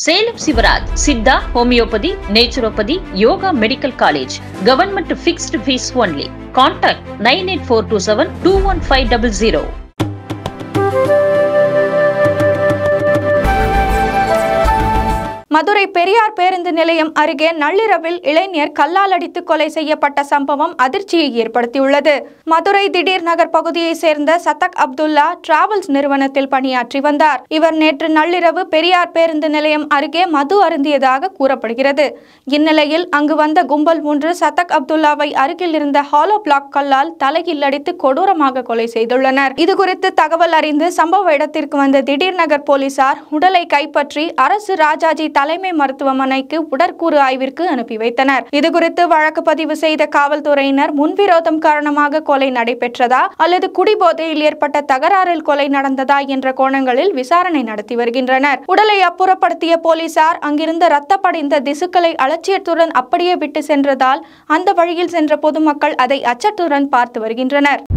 Salem Sivaraj Siddha homeopathy naturopathy yoga medical college government fixed fees only contact nine eight four two seven two one five double zero Madurai Periyar பேருந்து நிலையம் அருகே நள்ளிரவில் இளைஞர் கல்லால் அடித்து கொலை செய்யப்பட்ட சம்பவம் அதிர்ச்சியை ஏற்படுத்தியுள்ளது மதுரை திடீர் நகர் பகுதியைச் சேர்ந்த சத்தக் அப்துல்லா டிராவல்ஸ் நிறுவனத்தில் பணியாற்றி வந்தார் இவர் நேற்று நள்ளிரவு பெரியார் பேருந்து நிலையம் அருகே மது அருந்தியதாக கூறப்படுகிறது இந்நிலையில் அங்கு வந்த கும்பல் ஒன்று சத்தக் அப்துல்லாவை அருகில் இருந்த ஹாலோ பிளாக் கல்லால் தலையில் அடித்து கொடூரமாக கொலை செய்துள்ளனர் இதுகுறித்து தகவல் அறிந்து சம்பவ இடத்திற்கு வந்த திடீர் நகர் போலீசார் உடலை கைப்பற்றி அரசு ராஜாஜி தலைமை மருத்துவமனைக்கு உடற்கூறு ஆய்விற்கு அனுப்பி வைத்தனர் இதுகுறித்து வழக்கு பதிவு செய்த காவல்துறையினர் முன்விரோதம் காரணமாக கொலை நடைபெற்றதா அல்லது குடிபோதையில் ஏற்பட்ட தகராறில் கொலை நடந்ததா என்ற கோணங்களில் விசாரணை நடத்தி வருகின்றனர் உடலை அப்புறப்படுத்திய போலீசார் அங்கிருந்த ரத்த படிந்த திசுக்களை அலட்சியத்துடன் அப்படியே விட்டு சென்றதால் அந்த வழியில் சென்ற பொதுமக்கள் அதை அச்சத்துடன் பார்த்து வருகின்றனர்